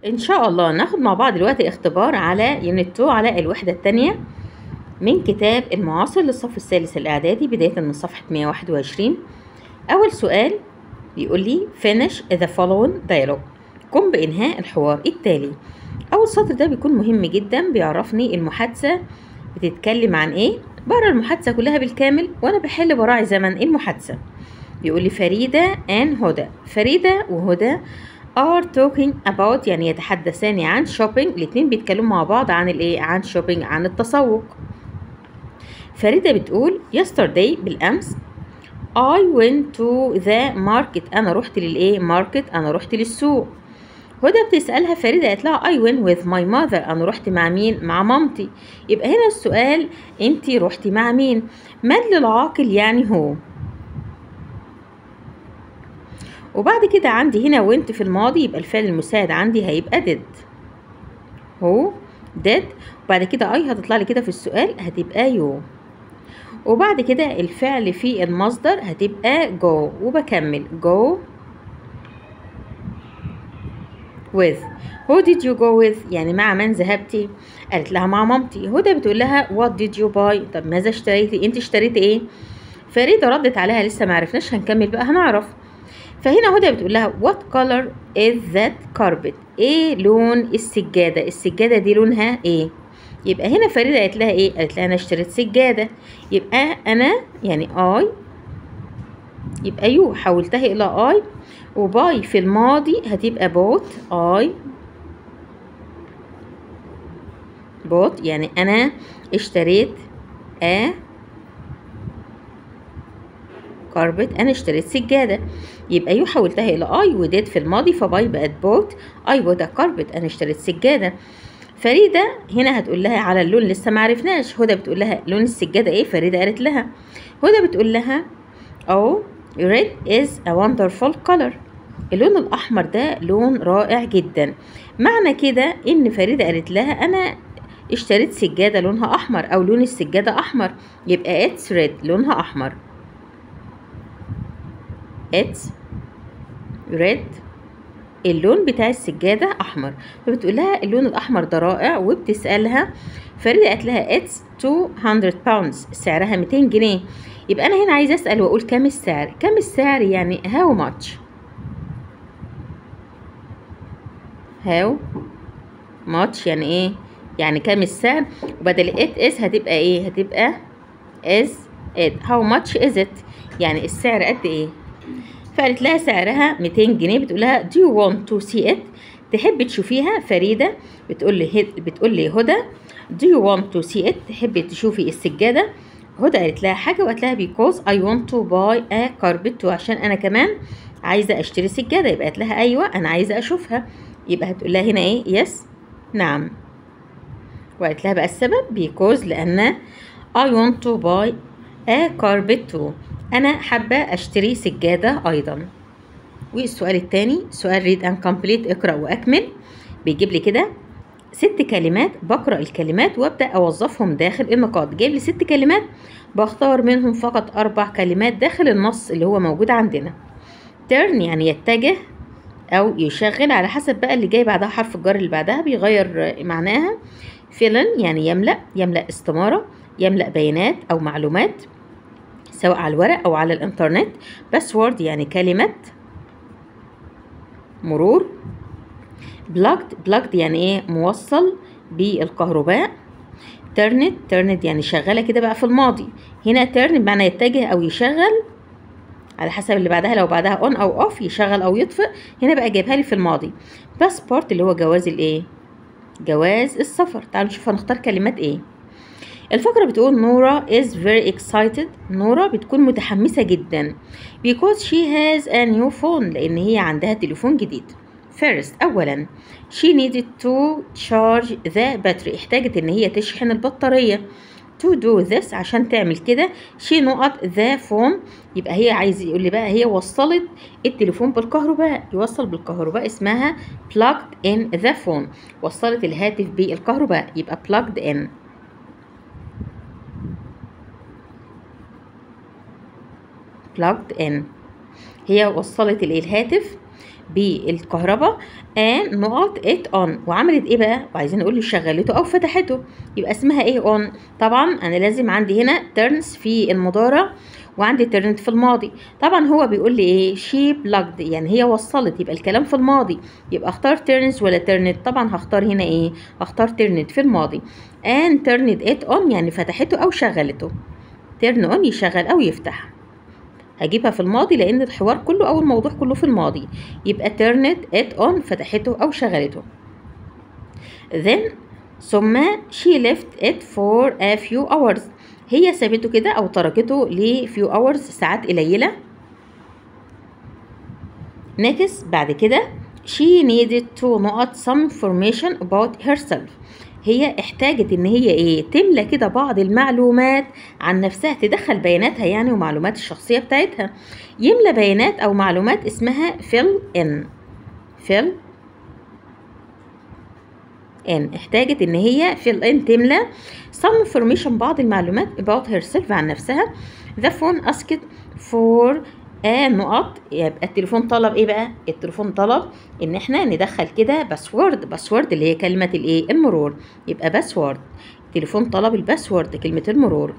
إن شاء الله ناخد مع بعض دلوقتي اختبار على يونت 2 على الوحدة التانية من كتاب المعاصر للصف الثالث الإعدادي بداية من صفحة 121 أول سؤال بيقول لي finish the following dialogue قم بإنهاء الحوار التالي أول سطر ده بيكون مهم جدا بيعرفني المحادثة بتتكلم عن إيه بقرا المحادثة كلها بالكامل وأنا بحل براعي زمن المحادثة بيقول لي فريدة and هدى فريدة وهدى are talking about يعني يتحدثان عن shopping الاتنين بيتكلموا مع بعض عن الايه عن shopping عن التسوق فريدة بتقول yesterday بالأمس I went to the market أنا رحت للإيه market أنا رحت للسوق هدى بتسألها فريدة قالت لها I went with my mother أنا رحت مع مين مع مامتي يبقى هنا السؤال أنتي رحتي مع مين من للعاقل يعني هو وبعد كده عندي هنا وانت في الماضي يبقى الفعل المساعد عندي هيبقى did هو did وبعد كده اي هتطلع لي كده في السؤال هتبقى يو وبعد كده الفعل في المصدر هتبقى go وبكمل go with who did you go with يعني مع من ذهبتي قالت لها مع مامتي هدى بتقول لها what did you buy طب ماذا اشتريتي انت اشتريتي ايه فريدة ردت عليها لسه ما عرفناش هنكمل بقى هنعرف فهنا هدى بتقول لها what color is that carpet ايه لون السجادة السجادة دي لونها ايه يبقى هنا فريدة قالت لها ايه قالت لها انا اشتريت سجادة يبقى انا يعني اي يبقى يو حولتها الى اي وباي في الماضي هتبقى بوت اي بوت يعني انا اشتريت ا كاربت انا اشتريت سجاده يبقى يو حولتها الى اي وديت في الماضي فباي بقت بوت اي بوت كاربت انا اشتريت سجاده فريده هنا هتقول لها على اللون لسه ما عرفناش هدى بتقول لها لون السجاده ايه فريده قالت لها هدى بتقول لها او red is a wonderful color اللون الاحمر ده لون رائع جدا معنى كده ان فريده قالت لها انا اشتريت سجاده لونها احمر او لون السجاده احمر يبقى it's red لونها احمر it's red اللون بتاع السجادة أحمر فبتقول لها اللون الأحمر ده رائع وبتسألها فريدة قالت لها it's 200 pounds سعرها 200 جنيه يبقى أنا هنا عايزة أسأل وأقول كام السعر كام السعر يعني how much how much يعني إيه يعني كام السعر وبدل it is هتبقى إيه هتبقى is it how much is it يعني السعر قد إيه فقالت لها سعرها 200 جنيه بتقول لها do you want to see it تحب تشوفيها فريدة بتقول لي بتقول لي هدى do you want to see it تحبي تشوفي السجادة هدى قالت لها حاجة وقالت لها because I want to buy a carpet عشان أنا كمان عايزة أشتري سجادة يبقى قالت لها أيوة أنا عايزة أشوفها يبقى هتقول لها هنا إيه yes نعم وقالت لها بقى السبب because لأن I want to buy a carpet too أنا حابة أشتري سجادة أيضا والسؤال التاني سؤال read and complete اقرأ وأكمل بيجيب لي كده ست كلمات بقرأ الكلمات وأبدأ أوظفهم داخل النقاط جايب لي ست كلمات بختار منهم فقط أربع كلمات داخل النص اللي هو موجود عندنا turn يعني يتجه أو يشغل على حسب بقى اللي جاي بعدها حرف الجر اللي بعدها بيغير معناها fill يعني يملأ يملأ استمارة يملأ بيانات أو معلومات سواء على الورق أو على الإنترنت باسورد يعني كلمة مرور بلاجد بلاجد يعني ايه موصل بالكهرباء ترنت ترنت يعني شغالة كده بقى في الماضي هنا ترن بمعنى يتجه أو يشغل على حسب اللي بعدها لو بعدها اون أو اوف يشغل أو يطفئ هنا بقى جايبها لي في الماضي باسبورت اللي هو جواز الايه جواز السفر تعالوا نشوف هنختار كلمات ايه الفقرة بتقول نورا is very excited نورا بتكون متحمسة جدا because she has a new phone لأن هي عندها تليفون جديد first أولا she needed to charge the battery احتاجت إن هي تشحن البطارية to do this عشان تعمل كده she نقط the phone يبقى هي عايز يقول لي بقى هي وصلت التليفون بالكهرباء يوصل بالكهرباء اسمها plugged in the phone وصلت الهاتف بالكهرباء يبقى plugged in plugged in هي وصلت الهاتف بالكهرباء and نقط it on وعملت ايه بقى وعايزين نقول له شغلته او فتحته يبقى اسمها ايه on طبعا انا لازم عندي هنا turns في المضارع وعندي turned في الماضي طبعا هو بيقول لي ايه she plugged يعني هي وصلت يبقى الكلام في الماضي يبقى اختار turns ولا turned طبعا هختار هنا ايه هختار turned في الماضي and turned it on يعني فتحته او شغلته turn on يشغل او يفتح هجيبها في الماضي لان الحوار كله او الموضوع كله في الماضي يبقى turned it on فتحته او شغلته then ثم she left it for a few hours هي سابته كده او تركته ل few hours ساعات قليله next بعد كده she needed to نقط some information about herself هي احتاجت ان هي ايه تملى كده بعض المعلومات عن نفسها تدخل بياناتها يعني ومعلومات الشخصيه بتاعتها يملى بيانات او معلومات اسمها fill in fill ان احتاجت ان هي fill in تملى some information بعض المعلومات about herself عن نفسها the phone asked for آه نقط يبقى التليفون طلب ايه بقى التليفون طلب ان احنا ندخل كده باسورد باسورد اللي هي كلمه الايه المرور يبقى باسورد التليفون طلب الباسورد كلمه المرور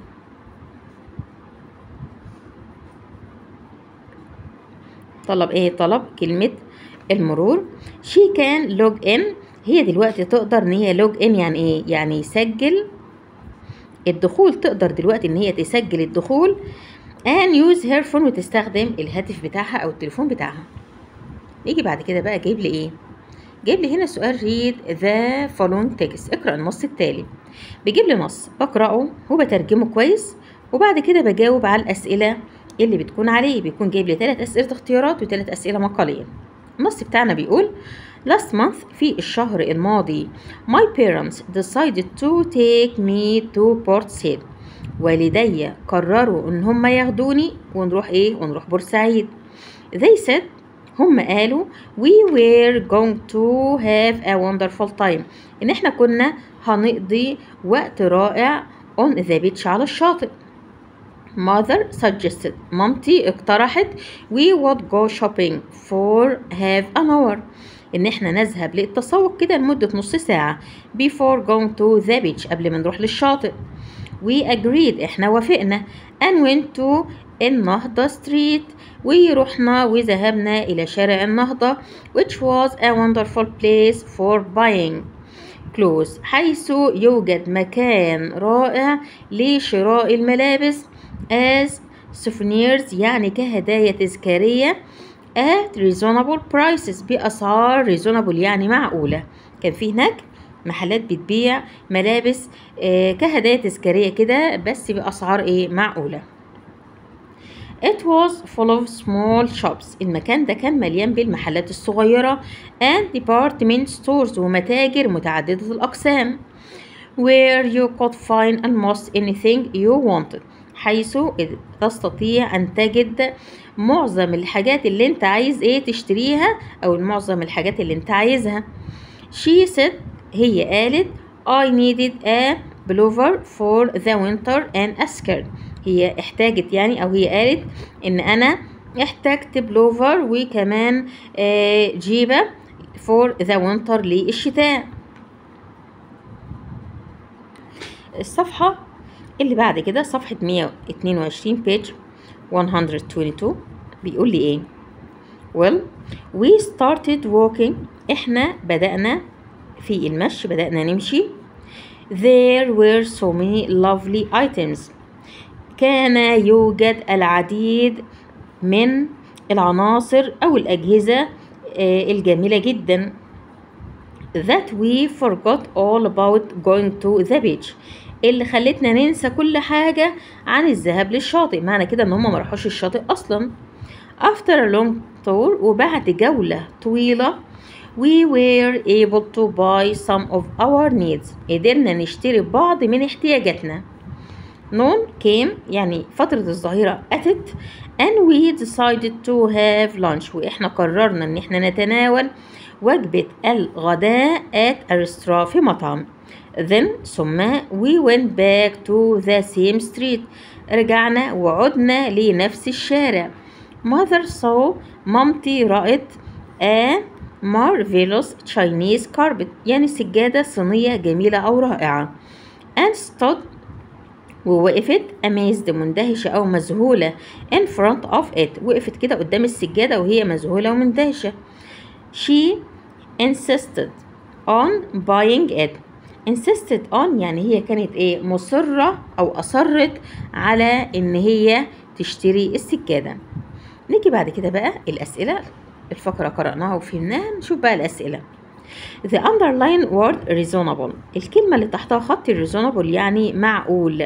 طلب ايه طلب كلمه المرور شي كان لوج ان هي دلوقتي تقدر ان هي لوج ان يعني ايه يعني يسجل الدخول تقدر دلوقتي ان هي تسجل الدخول and use her phone وتستخدم الهاتف بتاعها او التليفون بتاعها نيجي بعد كده بقى جايب لي ايه جايب لي هنا سؤال read the following text اقرا النص التالي بيجيب لي نص بقراه وبترجمه كويس وبعد كده بجاوب على الاسئله اللي بتكون عليه بيكون جايب لي ثلاث اسئله اختيارات وثلاث اسئله مقاليه النص بتاعنا بيقول Last month في الشهر الماضي My parents decided to take me to Port Said والدي قرروا ان هم ياخدوني ونروح ايه ونروح بورسعيد they said هم قالوا we were going to have a wonderful time ان احنا كنا هنقضي وقت رائع on the beach على الشاطئ mother suggested مامتي اقترحت we would go shopping for half an hour ان احنا نذهب للتسوق كده لمدة نص ساعة before going to the beach قبل ما نروح للشاطئ we agreed احنا وافقنا and went to النهضة ستريت ورحنا وذهبنا إلى شارع النهضة which was a wonderful place for buying clothes حيث يوجد مكان رائع لشراء الملابس as souvenirs يعني كهدايا تذكارية at reasonable prices بأسعار reasonable يعني معقولة كان في هناك محلات بتبيع ملابس آه كهدايا تذكارية كده بس بأسعار ايه معقولة It was full of small shops المكان ده كان مليان بالمحلات الصغيرة and department stores ومتاجر متعددة الأقسام where you could find almost anything you wanted حيث تستطيع أن تجد معظم الحاجات اللي انت عايز ايه تشتريها أو معظم الحاجات اللي انت عايزها she said هي قالت I needed a pullover for the winter and a skirt هي احتاجت يعني او هي قالت ان انا احتجت بلوفر وكمان آه جيبة for the winter للشتاء الصفحة اللي بعد كده صفحة 122 page 122 بيقول لي ايه well we started walking احنا بدأنا في المشي بدأنا نمشي there were so many lovely items كان يوجد العديد من العناصر أو الأجهزة الجميلة جدا that we forgot all about going to the beach اللي خلتنا ننسى كل حاجة عن الذهاب للشاطئ معنى كده ان هم ما راحوش الشاطئ اصلا after a long tour وبعد جولة طويلة we were able to buy some of our needs قدرنا نشتري بعض من احتياجاتنا نون came يعني فترة الظهيرة أتت and we decided to have lunch وإحنا قررنا إن إحنا نتناول وجبة الغداء at a restaurant في مطعم then ثم we went back to the same street رجعنا وعدنا لنفس الشارع mother saw مامتي رأت a marvelous Chinese carpet يعني سجادة صينية جميلة أو رائعة and stood ووقفت amazed مندهشة أو مذهولة in front of it وقفت كده قدام السجادة وهي مذهولة ومندهشة she insisted on buying it insisted on يعني هي كانت ايه مصرة أو أصرت على إن هي تشتري السجادة نيجي بعد كده بقى الأسئلة الفقرة قرأناها وفهمناها نشوف بقى الأسئلة The underline word reasonable الكلمة اللي تحتها خط reasonable يعني معقول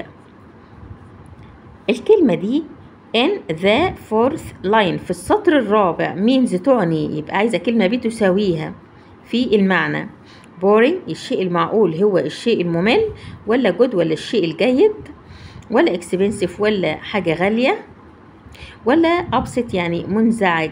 الكلمة دي in the fourth line في السطر الرابع means تعني يبقى عايزة كلمة بتساويها في المعنى boring الشيء المعقول هو الشيء الممل ولا good ولا الشيء الجيد ولا expensive ولا حاجة غالية ولا upset يعني منزعج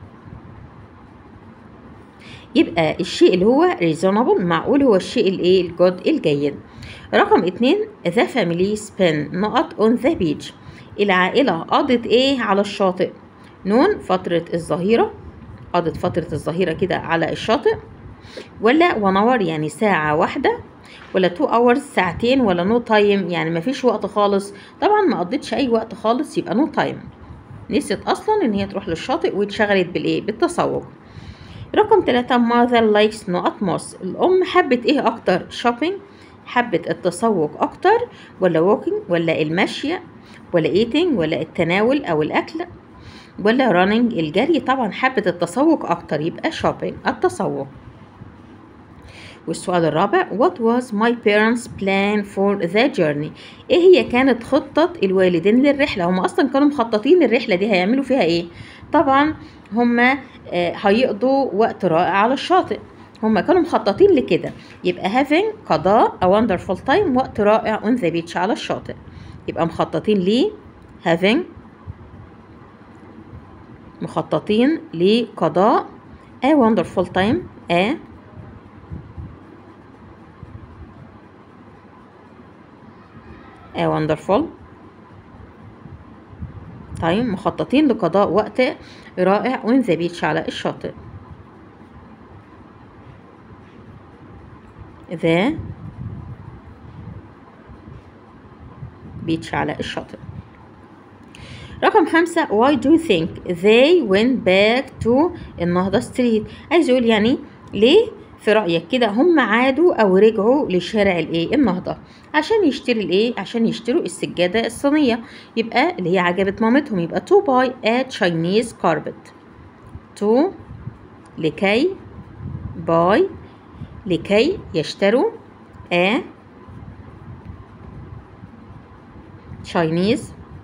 يبقى الشيء اللي هو reasonable معقول هو الشيء الايه الجود الجيد رقم اتنين the family spend نقط on the beach العائلة قضت ايه على الشاطئ نون فترة الظهيرة قضت فترة الظهيرة كده على الشاطئ ولا one hour يعني ساعة واحدة ولا two hours ساعتين ولا no time يعني مفيش وقت خالص طبعا ما قضتش اي وقت خالص يبقى no time نسيت اصلا ان هي تروح للشاطئ واتشغلت بالايه بالتسوق رقم ثلاثة mother likes نقط موس الأم حبت إيه أكتر shopping حبت التسوق أكتر ولا walking ولا المشي ولا eating ولا التناول أو الأكل ولا running الجري طبعا حبت التسوق أكتر يبقى shopping التسوق والسؤال الرابع What was my parents plan for the journey ايه هي كانت خطة الوالدين للرحلة هم اصلا كانوا مخططين الرحلة دي هيعملوا فيها ايه طبعا هم هيقضوا وقت رائع على الشاطئ هم كانوا مخططين لكده يبقى having قضاء a wonderful time وقت رائع on the beach على الشاطئ يبقى مخططين ليه having مخططين لقضاء a wonderful time a a wonderful time مخططين لقضاء وقت رائع on the beach على الشاطئ the beach على الشاطئ رقم خمسة why do you think they went back to النهضة ستريت عايز يقول يعني ليه في رأيك كده هم عادوا أو رجعوا لشارع الإيه النهضة عشان يشتري الإيه عشان يشتروا السجادة الصينية يبقى اللي هي عجبت مامتهم يبقى to buy a Chinese carpet to لكي buy لكي يشتروا a Chinese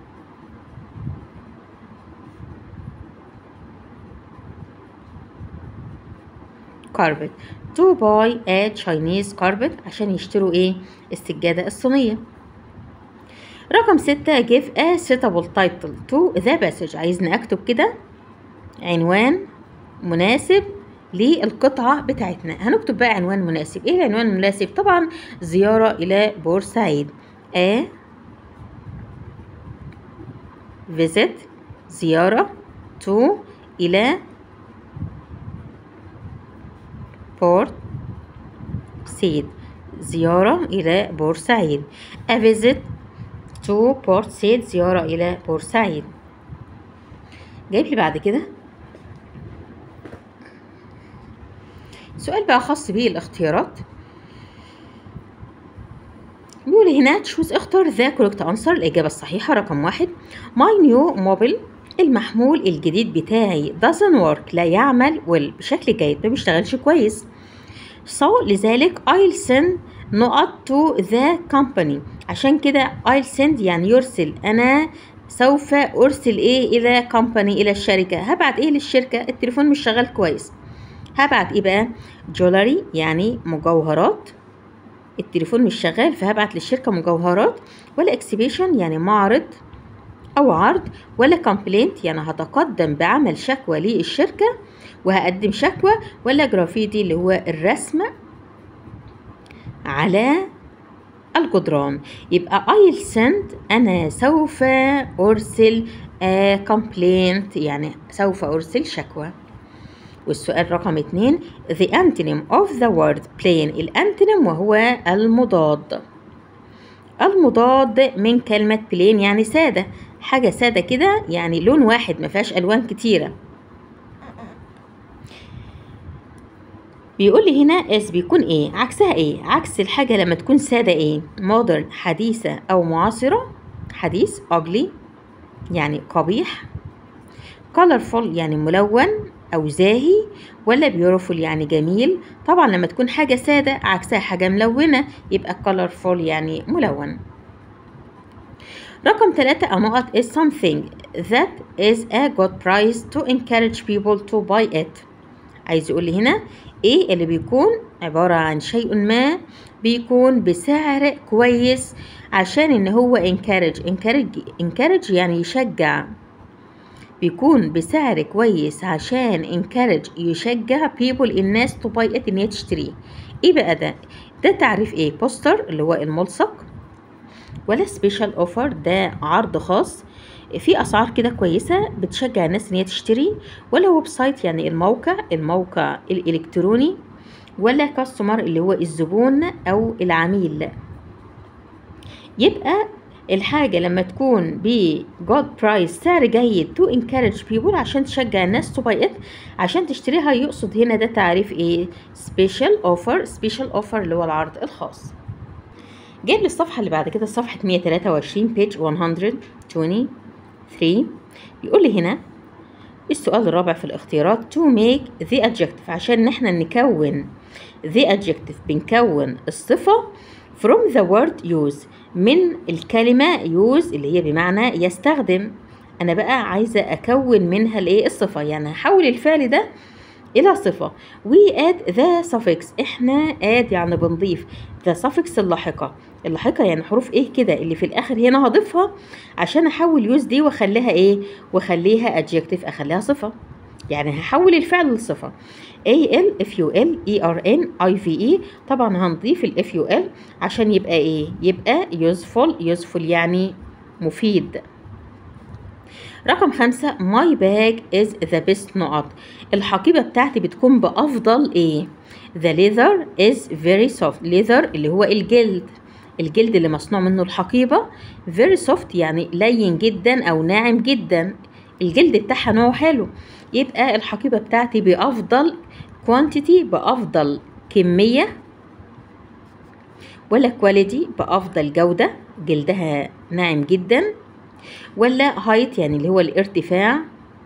carpet to buy a Chinese carpet عشان يشتروا ايه السجادة الصينية رقم ستة give a suitable title to the passage عايزني اكتب كده عنوان مناسب للقطعة بتاعتنا هنكتب بقى عنوان مناسب ايه العنوان المناسب طبعا زيارة الى بورسعيد a visit زيارة to إلى بورت سيد زيارة إلى بورسعيد A visit to Port سيد زيارة إلى بورسعيد جايب لي بعد كده سؤال بقى خاص بيه الاختيارات بيقول هنا تشوز اختار ذا كوركت انسر الإجابة الصحيحة رقم واحد My new mobile المحمول الجديد بتاعي doesn't work لا يعمل well بشكل جيد ما بيشتغلش كويس so لذلك I'll send نقط to the company عشان كده I'll send يعني يرسل أنا سوف أرسل إيه إلى company إلى الشركة هبعت إيه للشركة التليفون مش شغال كويس هبعت إيه بقى jewelry يعني مجوهرات التليفون مش شغال فهبعت للشركة مجوهرات ولا exhibition يعني معرض أو عرض ولا كومبلينت يعني هتقدم بعمل شكوى للشركة وهقدم شكوى ولا جرافيتي اللي هو الرسم على الجدران يبقى I'll send أنا سوف أرسل كومبلينت يعني سوف أرسل شكوى والسؤال رقم اتنين the antonym of the word plain الانتونيم وهو المضاد المضاد من كلمة plain يعني سادة حاجة سادة كده يعني لون واحد ما فيهاش ألوان كتيرة بيقول لي هنا اس بيكون ايه عكسها ايه عكس الحاجة لما تكون سادة ايه modern حديثة أو معاصرة حديث ugly يعني قبيح colorful يعني ملون أو زاهي ولا beautiful يعني جميل طبعا لما تكون حاجة سادة عكسها حاجة ملونة يبقى colorful يعني ملون رقم ثلاثة نقط is something that is a good price to encourage people to buy it عايز يقول لي هنا ايه اللي بيكون عبارة عن شيء ما بيكون بسعر كويس عشان ان هو encourage encourage encourage يعني يشجع بيكون بسعر كويس عشان encourage يشجع people الناس to buy it ان هي تشتريه ايه بقى ده ده تعريف ايه بوستر اللي هو الملصق ولا سبيشال اوفر ده عرض خاص في اسعار كده كويسه بتشجع الناس ان هي تشتري ولا ويب سايت يعني الموقع الموقع الالكتروني ولا كاستمر اللي هو الزبون او العميل يبقى الحاجة لما تكون ب good price سعر جيد to encourage people عشان تشجع الناس to buy it عشان تشتريها يقصد هنا ده تعريف ايه special offer special offer اللي هو العرض الخاص جايب لي الصفحة اللي بعد كده صفحة 123 page 123 بيقول لي هنا السؤال الرابع في الاختيارات to make the adjective عشان احنا نكون the adjective بنكون الصفة from the word use من الكلمة use اللي هي بمعنى يستخدم أنا بقى عايزة أكون منها الإيه الصفة يعني هحول الفعل ده إلى صفة we add the suffix إحنا add يعني بنضيف the suffix اللاحقة اللاحقة يعني حروف إيه كده اللي في الآخر هنا هضيفها عشان أحول use دي وأخليها إيه وأخليها adjective أخليها صفة يعني هحول الفعل لصفة A L F U L E R N I V E طبعا هنضيف ال F U L عشان يبقى ايه يبقى useful useful يعني مفيد رقم خمسة my bag is the best نقط الحقيبة بتاعتي بتكون بأفضل ايه the leather is very soft leather اللي هو الجلد الجلد اللي مصنوع منه الحقيبة very soft يعني لين جدا أو ناعم جدا الجلد بتاعها نوعه حلو يبقى الحقيبة بتاعتي بأفضل quantity بأفضل كمية ولا quality بأفضل جودة جلدها ناعم جدا ولا height يعني اللي هو الارتفاع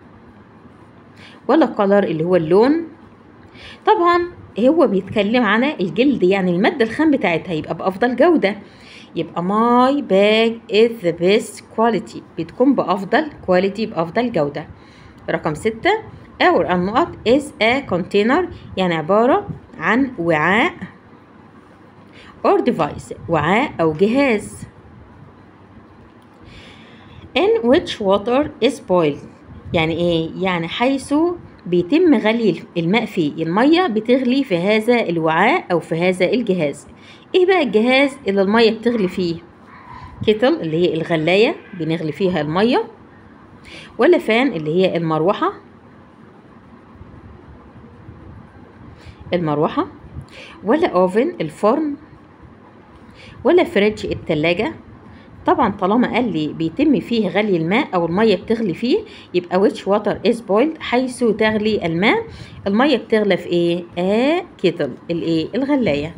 ولا color اللي هو اللون طبعا هو بيتكلم على الجلد يعني المادة الخام بتاعتها يبقى بأفضل جودة يبقى my bag is the best quality بتكون بأفضل quality بأفضل جودة رقم ستة our النقط is a container يعني عبارة عن وعاء or device وعاء أو جهاز in which water is boiled يعني ايه يعني حيث بيتم غلي الماء فيه المية بتغلي في هذا الوعاء أو في هذا الجهاز ايه بقى الجهاز اللي المية بتغلي فيه كيتل اللي هي الغلاية بنغلي فيها المية ولا فان اللي هي المروحة المروحة ولا اوفن الفرن ولا فريج التلاجة طبعا طالما قال لي بيتم فيه غلي الماء او الميه بتغلي فيه يبقى which water is boiled حيث تغلي الماء الميه بتغلى في ايه اه كيتل الايه الغلايه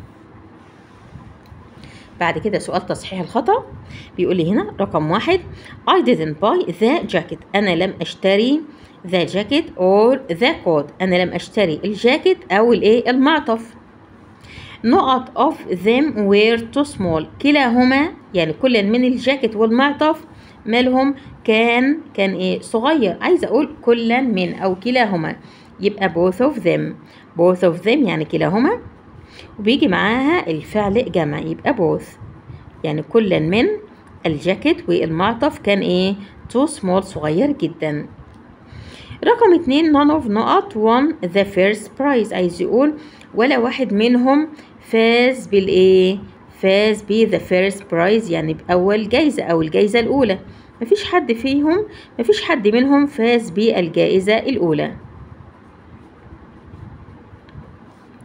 بعد كده سؤال تصحيح الخطأ بيقول لي هنا رقم واحد I didn't buy the jacket أنا لم أشتري the jacket or the coat أنا لم أشتري الجاكيت أو الإيه المعطف نقط of them were too small كلاهما يعني كل من الجاكيت والمعطف مالهم كان كان ايه صغير عايزه اقول كلا من او كلاهما يبقى both of them both of them يعني كلاهما وبيجي معاها الفعل جمع يبقى both يعني كلا من الجاكيت والمعطف كان ايه too small صغير جدا رقم اتنين none of نقط won the first prize عايز يقول ولا واحد منهم فاز بالايه فاز ب the first prize يعني بأول جايزة أو الجايزة الأولى مفيش حد فيهم مفيش حد منهم فاز بالجائزة الأولى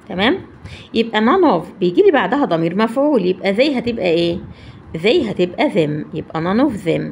تمام يبقى none of بيجي لي بعدها ضمير مفعول يبقى they هتبقى ايه they هتبقى them يبقى none of them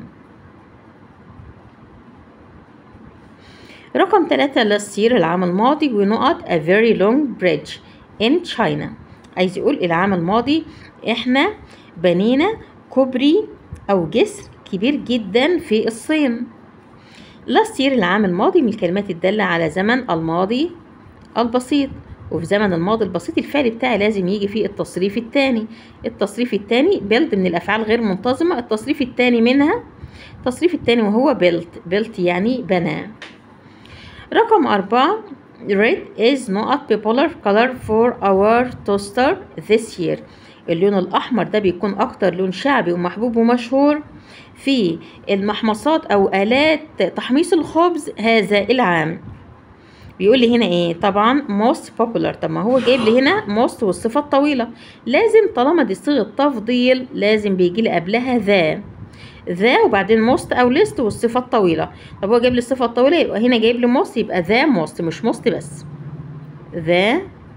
رقم ثلاثة last year العام الماضي ونقط a very long bridge in China عايز يقول العام الماضي احنا بنينا كوبري او جسر كبير جدا في الصين last year العام الماضي من الكلمات الدالة على زمن الماضي البسيط وفي زمن الماضي البسيط الفعل بتاعي لازم يجي فيه التصريف الثاني التصريف الثاني build من الافعال غير منتظمة التصريف الثاني منها التصريف الثاني وهو built built يعني بنى رقم أربعة red is not popular color for our toaster this year اللون الأحمر ده بيكون أكتر لون شعبي ومحبوب ومشهور في المحمصات أو آلات تحميص الخبز هذا العام بيقول لي هنا ايه طبعا most popular طب ما هو جايب لي هنا most والصفة الطويلة لازم طالما دي صيغة تفضيل لازم بيجي لي قبلها ذا ذا وبعدين most او list والصفة الطويلة طب هو جايب لي الصفة الطويلة يبقى هنا جايب لي most يبقى ذا most مش most بس ذا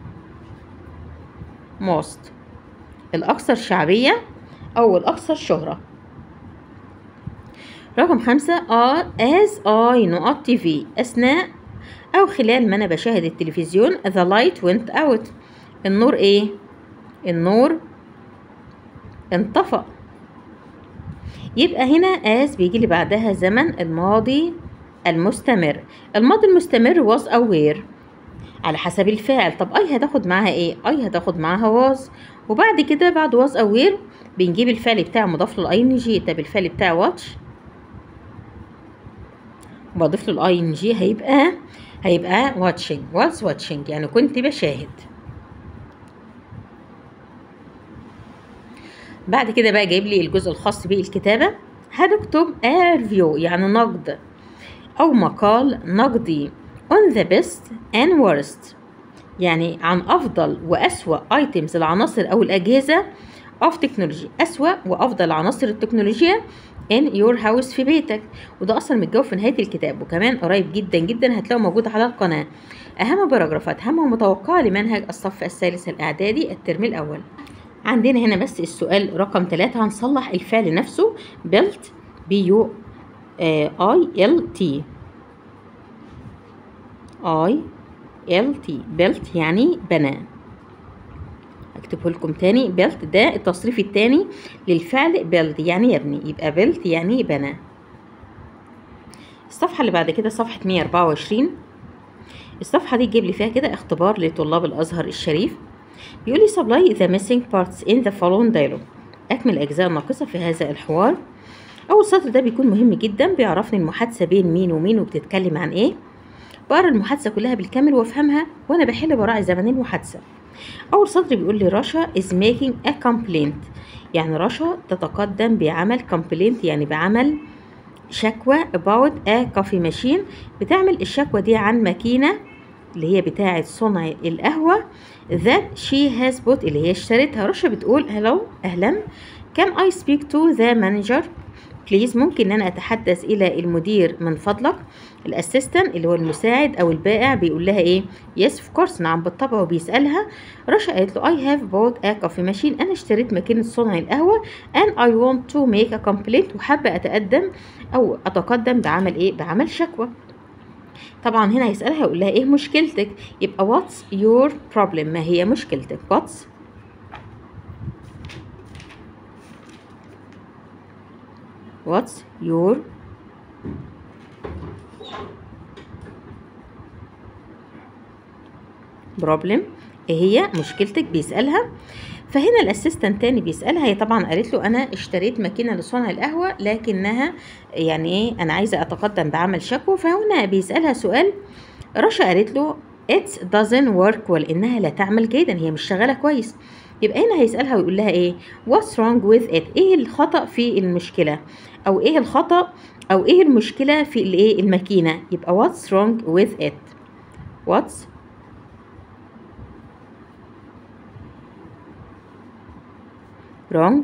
most الأكثر شعبية أو الأكثر شهرة رقم خمسة آه as I نقط TV أثناء أو خلال ما أنا بشاهد التلفزيون the light went out النور إيه؟ النور انطفأ يبقى هنا as بيجي لي بعدها زمن الماضي المستمر الماضي المستمر was aware على حسب الفعل طب اي هتاخد معاها ايه اي هتاخد معاها was وبعد كده بعد was aware بنجيب الفعل بتاع مضاف له الاي ان جي طب الفعل بتاع watch بضيف له الاي ان جي هيبقى هيبقى watching was watching يعني كنت بشاهد بعد كده بقى جايب لي الجزء الخاص بالكتابة هنكتب a review يعني نقد أو مقال نقدي on the best and worst يعني عن أفضل وأسوأ items العناصر أو الأجهزة of technology أسوأ وأفضل عناصر التكنولوجيا in your house في بيتك وده أصلا متجاوب في نهاية الكتاب وكمان قريب جدا جدا هتلاقوا موجود على القناة أهم باراجرافات هامة ومتوقعة لمنهج الصف الثالث الإعدادي الترم الأول عندنا هنا بس السؤال رقم ثلاثة هنصلح الفعل نفسه built b u i l t i l t built يعني بنى اكتبه لكم تاني built ده التصريف التاني للفعل build يعني يبني يبقى built يعني بنى الصفحة اللي بعد كده صفحة 124 الصفحة دي تجيب لي فيها كده اختبار لطلاب الأزهر الشريف بيقول لي supply the missing parts in the following dialogue أكمل الأجزاء الناقصة في هذا الحوار أول سطر ده بيكون مهم جدا بيعرفني المحادثة بين مين ومين وبتتكلم عن إيه بقرا المحادثة كلها بالكامل وأفهمها وأنا بحل براعي زمن المحادثة أول سطر بيقول لي رشا is making a complaint يعني رشا تتقدم بعمل complaint يعني بعمل شكوى about a coffee machine بتعمل الشكوى دي عن ماكينة اللي هي بتاعة صنع القهوة that she has bought اللي هي اشترتها رشا بتقول hello أهلا can I speak to the manager بليز ممكن ان انا اتحدث الى المدير من فضلك الاسيستنت اللي هو المساعد او البائع بيقول لها ايه يس اوف كورس نعم بالطبع وبيسالها رشا قالت له اي هاف بوت ا كوفي ماشين انا اشتريت ماكينه صنع القهوه and I want to make a complaint وحابه اتقدم او اتقدم بعمل ايه بعمل شكوى طبعا هنا هيسالها يقول لها ايه مشكلتك يبقى what's your problem ما هي مشكلتك what's what's your problem ايه هي مشكلتك بيسألها فهنا الاسيستنت تاني بيسألها هي طبعا قالت له انا اشتريت ماكينة لصنع القهوة لكنها يعني ايه انا عايزة اتقدم بعمل شكوى فهنا بيسألها سؤال رشا قالت له it doesn't work well انها لا تعمل جيدا هي مش شغالة كويس يبقى هنا هيسألها ويقول لها ايه what's wrong with it ايه الخطأ في المشكلة او ايه الخطأ او ايه المشكلة في الايه الماكينة يبقى what's wrong with it what's wrong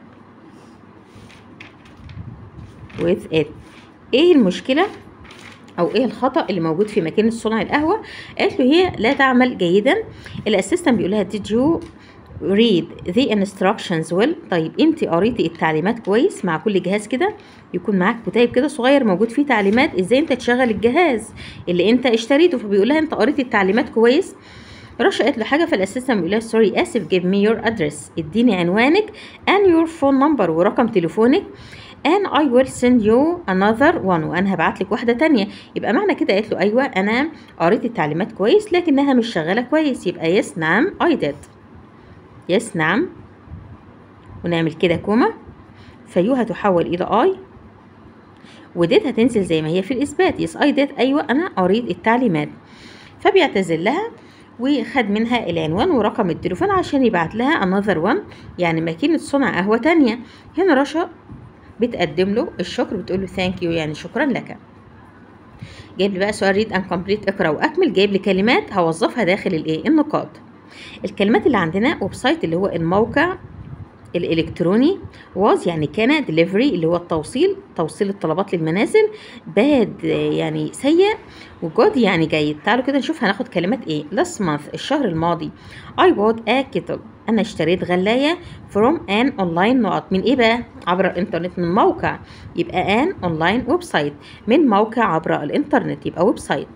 with it ايه المشكلة او ايه الخطا اللي موجود في ماكينه صنع القهوه قالت له هي لا تعمل جيدا الاسيستنت بيقول لها did you read the instructions well طيب انت قريتي التعليمات كويس مع كل جهاز كده يكون معاك كتيب كده صغير موجود فيه تعليمات ازاي انت تشغل الجهاز اللي انت اشتريته فبيقول لها انت قريتي التعليمات كويس رشا قالت له حاجه فالاسيستنت بيقول لها سوري اسف give me your address اديني عنوانك and your phone number ورقم تليفونك and I will send you another one وانا هبعت لك واحده تانية يبقى معنى كده قالت له ايوه انا قريت التعليمات كويس لكنها مش شغاله كويس يبقى yes نعم I did يس نعم ونعمل كده كوما فيو هتحول إلى اي وديت هتنزل زي ما هي في الإثبات يس اي ديت أيوة أنا قريت التعليمات فبيعتذر لها وخد منها العنوان ورقم التليفون عشان يبعت لها another one يعني ماكينة صنع قهوة تانية هنا رشا بتقدم له الشكر بتقول له ثانك يو يعني شكرا لك جايب لي بقى سؤال ريد ان كومبليت اقرا واكمل جايب لي كلمات هوظفها داخل الايه النقاط الكلمات اللي عندنا ويب سايت اللي هو الموقع الالكتروني واز يعني كان ديليفري اللي هو التوصيل توصيل الطلبات للمنازل باد يعني سيء وجود يعني جيد تعالوا كده نشوف هناخد كلمات ايه last month الشهر الماضي I bought a kettle انا اشتريت غلاية from an online نقط من ايه بقى عبر الانترنت من موقع يبقى an online ويب سايت من موقع عبر الانترنت يبقى ويب سايت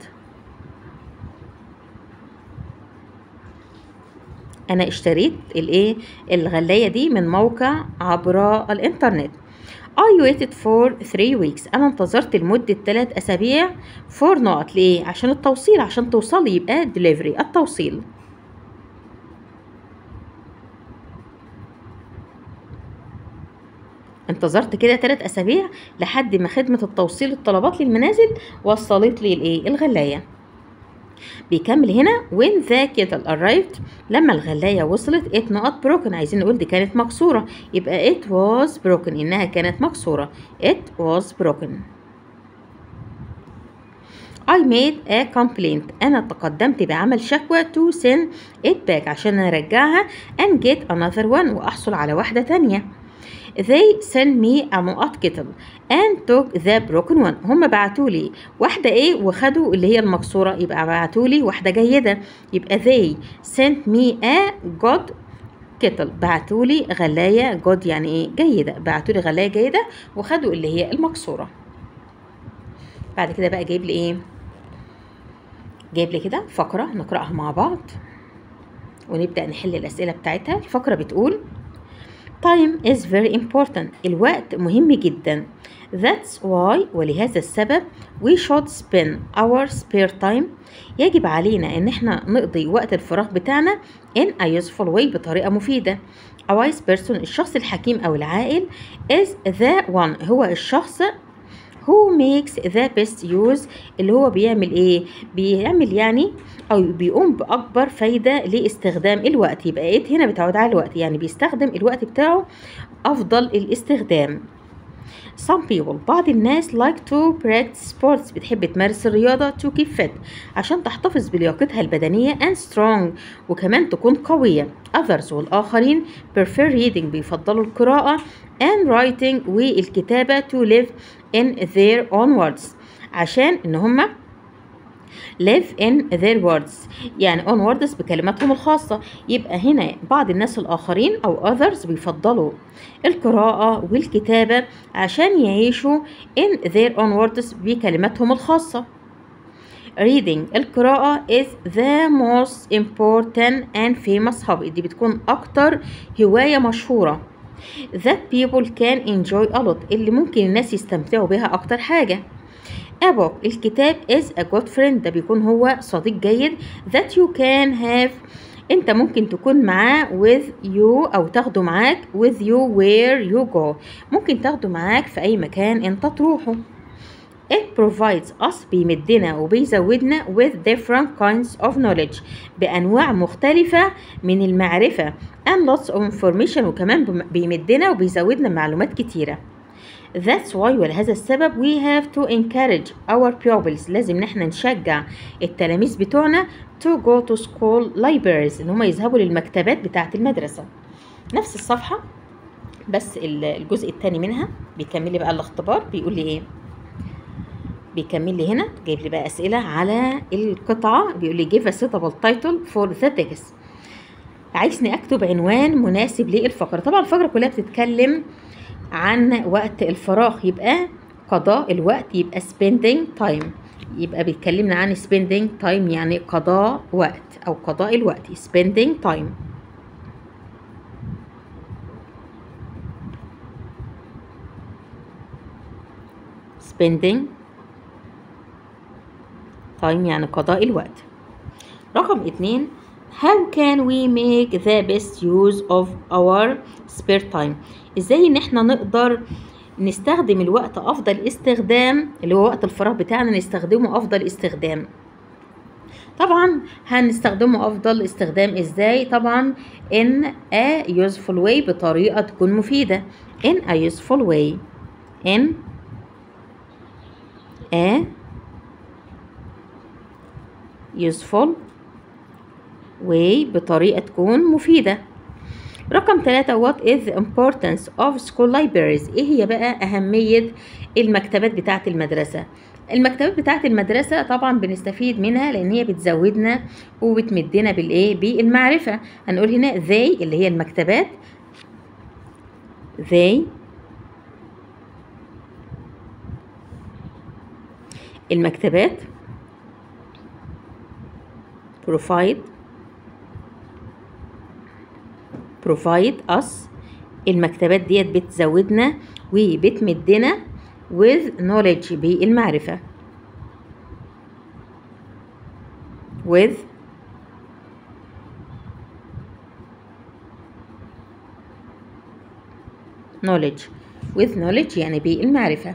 انا اشتريت الايه الغلايه دي من موقع عبر الانترنت I waited for three weeks أنا انتظرت لمدة ثلاث أسابيع for نقط ليه؟ عشان التوصيل عشان توصلي يبقى delivery التوصيل انتظرت كده ثلاث أسابيع لحد ما خدمة التوصيل الطلبات للمنازل وصلت لي الإيه؟ الغلاية بيكمل هنا when the kettle arrived لما الغلاية وصلت it not broken عايزين نقول دي كانت مكسورة يبقى it was broken إنها كانت مكسورة it was broken I made a complaint أنا تقدمت بعمل شكوى to send it back عشان أرجعها and get another one وأحصل على واحدة تانية they sent me a نقط كتل and took the broken one هم بعتوا لي واحدة ايه وخدوا اللي هي المكسورة يبقى بعتوا لي واحدة جيدة يبقى they sent me a good كتل بعتوا لي غلاية جود يعني ايه جيدة بعتوا لي غلاية جيدة وخدوا اللي هي المكسورة بعد كده بقى جايب لي ايه جايب لي كده فقرة نقرأها مع بعض ونبدأ نحل الأسئلة بتاعتها الفقرة بتقول time is very important الوقت مهم جدا that's why ولهذا السبب we should spend our spare time يجب علينا ان احنا نقضي وقت الفراغ بتاعنا in a useful way بطريقة مفيدة a wise person الشخص الحكيم او العاقل is the one هو الشخص who makes the best use اللي هو بيعمل ايه بيعمل يعني او بيقوم باكبر فايده لاستخدام الوقت يبقى ايه هنا بتعود على الوقت يعني بيستخدم الوقت بتاعه افضل الاستخدام Some people بعض الناس like to practice sports بتحب تمارس الرياضة to keep fit عشان تحتفظ بلياقتها البدنية and strong وكمان تكون قوية others والآخرين prefer reading بيفضلوا القراءة and writing والكتابة to live in their own words عشان ان هما live in their words يعني on words بكلماتهم الخاصة يبقى هنا بعض الناس الآخرين أو others بيفضلوا القراءة والكتابة عشان يعيشوا in their own words بكلماتهم الخاصة reading القراءة is the most important and famous hobby دي بتكون أكتر هواية مشهورة that people can enjoy a lot اللي ممكن الناس يستمتعوا بها أكتر حاجة A book الكتاب is a good friend ده بيكون هو صديق جيد that you can have انت ممكن تكون معاه with you او تاخده معاك with you where you go ممكن تاخده معاك في اي مكان انت تروحه It provides us بيمدنا وبيزودنا with different kinds of knowledge بأنواع مختلفة من المعرفة and lots of information وكمان بيمدنا وبيزودنا معلومات كتيرة That's why ولهذا السبب we have to encourage our pupils لازم نحن نشجع التلاميذ بتوعنا to go to school libraries ان هم يذهبوا للمكتبات بتاعة المدرسة نفس الصفحة بس الجزء الثاني منها بيكمل لي بقى الاختبار بيقول لي ايه بيكمل لي هنا جايب لي بقى اسئله على القطعه بيقول لي give a suitable title for the text عايزني اكتب عنوان مناسب للفقره طبعا الفقره كلها بتتكلم عن وقت الفراغ يبقى قضاء الوقت يبقى spending time يبقى بيتكلمنا عن spending time يعني قضاء وقت او قضاء الوقت spending time spending time يعني قضاء الوقت رقم اتنين how can we make the best use of our spare time ازاي ان احنا نقدر نستخدم الوقت افضل استخدام اللي هو وقت الفراغ بتاعنا نستخدمه افضل استخدام طبعا هنستخدمه افضل استخدام ازاي طبعا in a useful way بطريقه تكون مفيده in a useful way in a useful way بطريقة تكون مفيدة رقم ثلاثة what is the importance of school libraries ايه هي بقى أهمية المكتبات بتاعة المدرسة المكتبات بتاعة المدرسة طبعا بنستفيد منها لأن هي بتزودنا وبتمدنا بالإيه بالمعرفة هنقول هنا they اللي هي المكتبات they المكتبات provide provide us المكتبات ديت بتزودنا وبتمدنا with knowledge بالمعرفة with knowledge with knowledge يعني بالمعرفة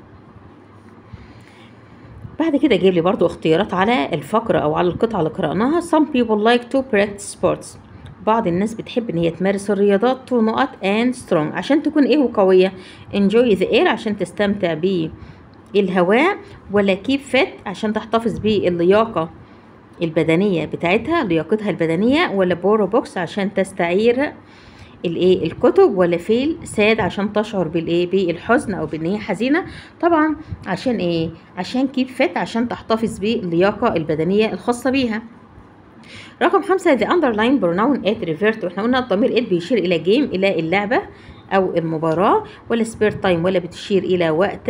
بعد كده جايب لي برضو اختيارات على الفقرة أو على القطعة اللي قرأناها some people like to practice sports بعض الناس بتحب ان هي تمارس الرياضات تو نقط and strong عشان تكون ايه وقوية enjoy the air عشان تستمتع بالهواء ولا keep fit عشان تحتفظ باللياقة البدنية بتاعتها لياقتها البدنية ولا بورو بوكس عشان تستعير الايه الكتب ولا فيل ساد عشان تشعر بالايه بالحزن او بان هي حزينه طبعا عشان ايه عشان كيب فت عشان تحتفظ باللياقه البدنيه الخاصه بيها رقم خمسة the underline pronoun at revert واحنا قلنا الضمير at بيشير إلى جيم إلى اللعبة أو المباراة ولا spare time ولا بتشير إلى وقت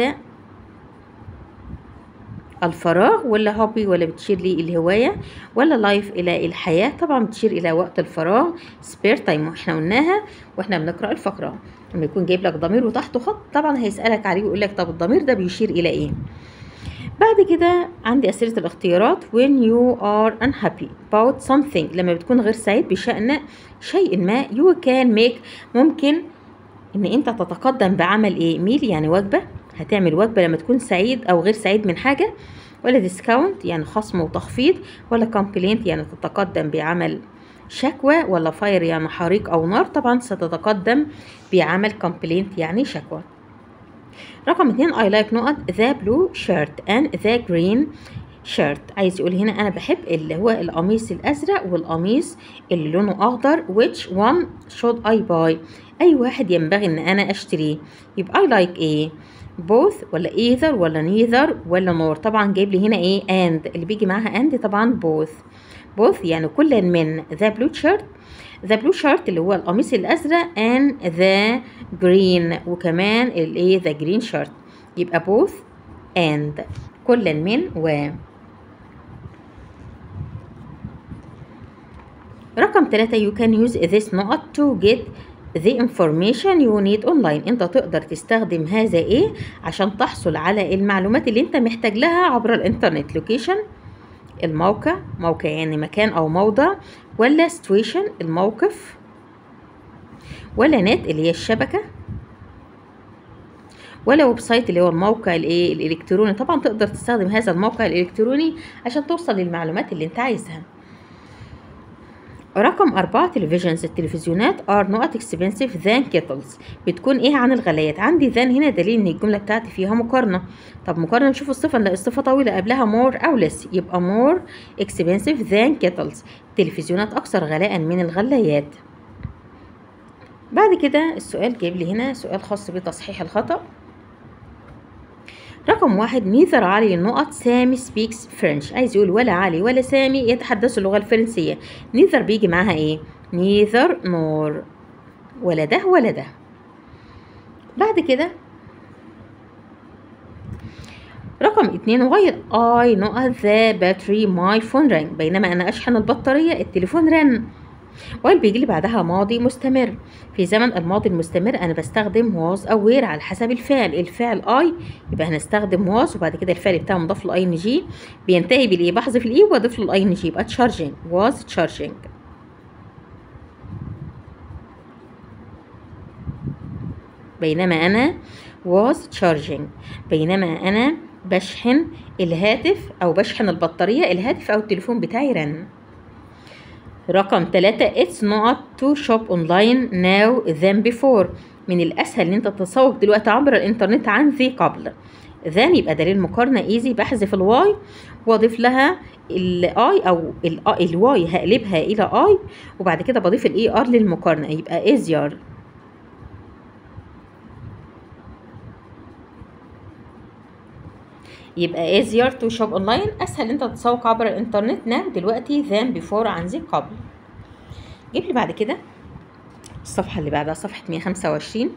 الفراغ ولا هوبي ولا بتشير لي الهواية ولا لايف إلى الحياة طبعا بتشير إلى وقت الفراغ spare time واحنا قلناها واحنا بنقرأ الفقرة لما يكون جايب لك ضمير وتحته خط طبعا هيسألك عليه ويقول لك طب الضمير ده بيشير إلى إيه بعد كده عندي أسئلة الاختيارات when you are unhappy about something لما بتكون غير سعيد بشأن شيء ما you can make ممكن إن أنت تتقدم بعمل إيه ميل يعني وجبة هتعمل وجبة لما تكون سعيد أو غير سعيد من حاجة ولا ديسكاونت يعني خصم وتخفيض ولا كومبلينت يعني تتقدم بعمل شكوى ولا فاير يعني حريق أو نار طبعا ستتقدم بعمل كومبلينت يعني شكوى رقم اتنين I like نقط the blue shirt and the green shirt عايز يقول هنا أنا بحب اللي هو القميص الأزرق والقميص اللي لونه أخضر which one should I buy أي واحد ينبغي إن أنا أشتريه يبقى I like إيه both ولا either ولا neither ولا nor طبعا جايب لي هنا إيه and اللي بيجي معاها and طبعا both both يعني كل من the blue shirt the blue shirt اللي هو القميص الأزرق and the green وكمان الايه the green shirt يبقى both and كل من و رقم ثلاثة you can use this نقط to get the information you need online انت تقدر تستخدم هذا ايه عشان تحصل على المعلومات اللي انت محتاج لها عبر الانترنت location الموقع موقع يعني مكان او موضع ولا situation الموقف ولا نت اللي هي الشبكة ولا ويب سايت اللي هو الموقع الايه الالكتروني طبعا تقدر تستخدم هذا الموقع الالكتروني عشان توصل للمعلومات اللي انت عايزها رقم أربعة تلفزيونز التلفزيونات are not expensive than kettles بتكون إيه عن الغلايات عندي than هنا دليل إن الجملة بتاعتي فيها مقارنة طب مقارنة نشوف الصفة نلاقي الصفة طويلة قبلها more أو less يبقى more expensive than kettles التلفزيونات أكثر غلاء من الغلايات بعد كده السؤال جايب لي هنا سؤال خاص بتصحيح الخطأ رقم واحد نيذر علي نقط سامي سبيكس فرنش عايز يقول ولا علي ولا سامي يتحدثوا اللغة الفرنسية نيذر بيجي معاها ايه نيذر نور ولا ده ولا ده بعد كده رقم اتنين وايل اي نقط ذا باتري ماي فون رانج بينما انا اشحن البطارية التليفون رن وايل بيجي لي بعدها ماضي مستمر في زمن الماضي المستمر انا بستخدم was او where على حسب الفعل الفعل I يبقى هنستخدم was وبعد كده الفعل بتاعه مضاف له اي ان جي بينتهي بالايه بحذف الاي واضيف له الاي ان جي يبقى charging was charging بينما انا was charging بينما انا بشحن الهاتف او بشحن البطارية الهاتف او التليفون بتاعي رن رقم ثلاثة it's not to shop online now than before من الأسهل إن أنت تتسوق دلوقتي عبر الإنترنت عن ذي قبل then يبقى دليل مقارنة easy بحذف الواي وأضيف لها الاي أو الواي هقلبها إلى اي وبعد كده بضيف الاي ار للمقارنة يبقى easier يبقى easier to shop online أسهل أنت تتسوق عبر الإنترنت now دلوقتي than before عن ذي قبل جيب لي بعد كده الصفحة اللي بعدها صفحة 125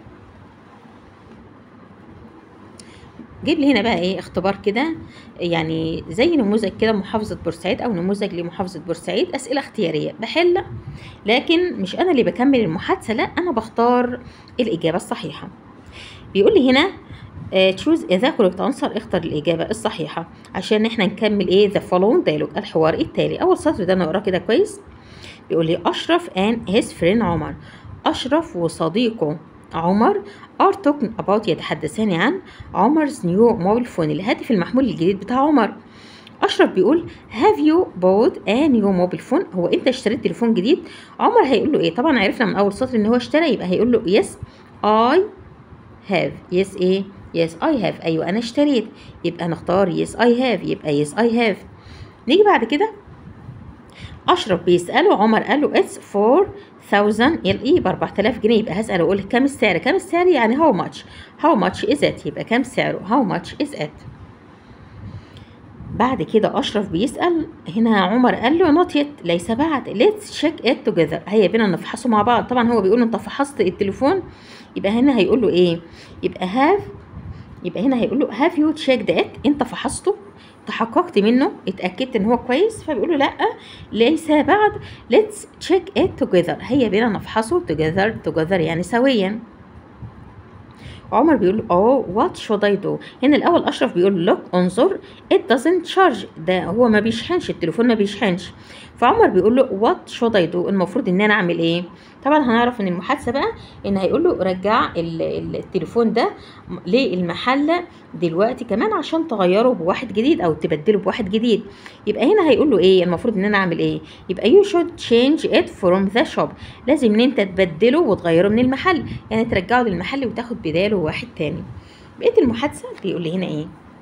جيب لي هنا بقى ايه اختبار كده يعني زي نموذج كده محافظة بورسعيد او نموذج لمحافظة بورسعيد اسئلة اختيارية بحل لكن مش انا اللي بكمل المحادثة لا انا بختار الاجابة الصحيحة بيقول لي هنا تشوز ذا كوريكت انسر اختر الاجابه الصحيحه عشان احنا نكمل ايه ذا فولوينج دايلوج الحوار التالي اول سطر ده نقراه كده كويس بيقول لي اشرف ان هيز فريند عمر اشرف وصديقه عمر are talking about يتحدثان عن عمر's new موبايل فون الهاتف المحمول الجديد بتاع عمر اشرف بيقول have you bought a new موبايل فون هو انت اشتريت تليفون جديد عمر هيقول له ايه طبعا عرفنا من اول سطر ان هو اشترى يبقى هيقول له yes I have yes ايه yes I have ايوه انا اشتريت يبقى نختار yes I have يبقى yes I have نيجي بعد كده اشرف بيساله عمر قال له اتس 4000 ال اي ب 4000 جنيه يبقى هساله اقول كام السعر كام السعر يعني هاو ماتش هاو ماتش از ات يبقى كام سعره هاو ماتش از ات بعد كده اشرف بيسال هنا عمر قال له نوت يت ليس بعد ليتس تشيك ات توجذر هيا بينا نفحصه مع بعض طبعا هو بيقول له انت فحصت التليفون يبقى هنا هيقول له ايه يبقى هاف يبقى هنا هيقول له هاف يو تشيك ات انت فحصته تحققت منه اتاكدت ان هو كويس فبيقول له لا ليس بعد let's check it together هيا بينا نفحصه together together يعني سويا عمر بيقول اه وات شود اي دو هنا الاول اشرف بيقول لوك انظر it doesn't charge ده هو ما بيشحنش التليفون ما بيشحنش فعمر بيقول له وات شود اي دو المفروض ان انا اعمل ايه طبعا هنعرف من المحادثه بقى ان هيقول له رجع التليفون ده للمحل دلوقتي كمان عشان تغيره بواحد جديد او تبدله بواحد جديد يبقى هنا هيقول له ايه المفروض ان انا اعمل ايه يبقى يو شود تشينج ات فروم ذا شوب لازم ان انت تبدله وتغيره من المحل يعني ترجعه للمحل وتاخد بداله واحد تاني بقيه المحادثه بيقول لي هنا ايه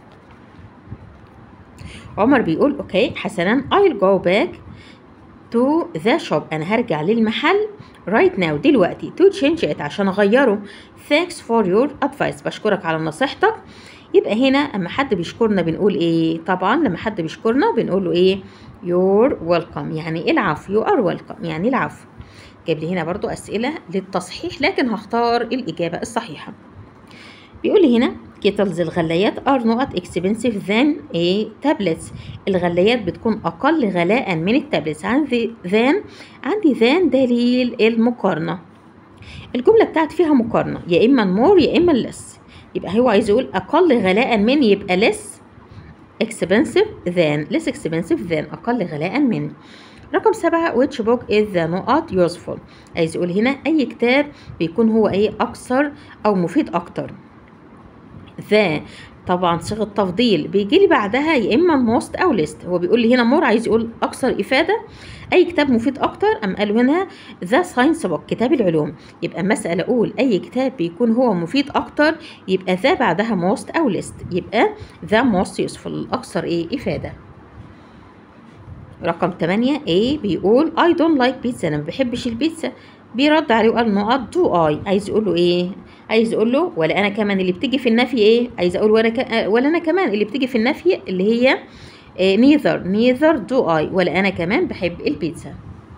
عمر بيقول اوكي حسنا I'll go back to the shop انا هرجع للمحل right now دلوقتي to change it عشان اغيره thanks for your advice بشكرك على نصيحتك يبقى هنا اما حد بيشكرنا بنقول ايه طبعا لما حد بيشكرنا بنقول له ايه you're welcome يعني العفو you are welcome يعني العفو جايب لي هنا برضو اسئله للتصحيح لكن هختار الاجابه الصحيحه بيقول لي هنا كيتلز الغلايات ار نقط اكسبنسيف ذان ايه تابلتس الغلايات بتكون اقل غلاء من التابلتس عندي ذان عندي ذان دليل المقارنه الجمله بتاعت فيها مقارنه يا اما مور يا اما لس يبقى هو عايز يقول اقل غلاء من يبقى less expensive than less expensive than اقل غلاء من رقم سبعة which book is the نقط useful عايز يقول هنا أي كتاب بيكون هو إيه أكثر أو مفيد أكتر ذا طبعا صيغه تفضيل بيجي لي بعدها يا اما موست او ليست هو بيقول لي هنا مور عايز يقول اكثر افاده اي كتاب مفيد اكتر ام قالوا هنا ذا ساينس بوك كتاب العلوم يبقى مساله اقول اي كتاب بيكون هو مفيد اكتر يبقى ذا بعدها موست او ليست يبقى ذا موست يوسفول الاكثر ايه افاده رقم 8 A بيقول I don't like pizza أنا ما بحبش البيتزا بيرد عليه وقال نقط دو اي عايز يقول له ايه عايز يقول له ولا انا كمان اللي بتيجي في النفي ايه عايز اقول ولا ك... ولا انا كمان اللي بتيجي في النفي اللي هي إيه neither neither do I ولا انا كمان بحب البيتزا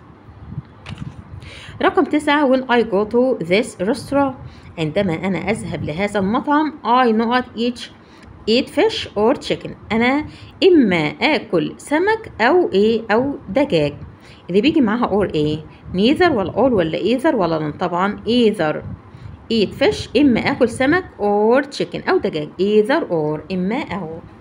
رقم تسعة when I go to this restaurant عندما أنا أذهب لهذا المطعم I not eat eat fish or chicken أنا إما آكل سمك أو إيه أو دجاج اللي بيجي معاها or إيه neither ولا all ولا either ولا none طبعا either eat fish إما آكل سمك or chicken أو دجاج either or إما أو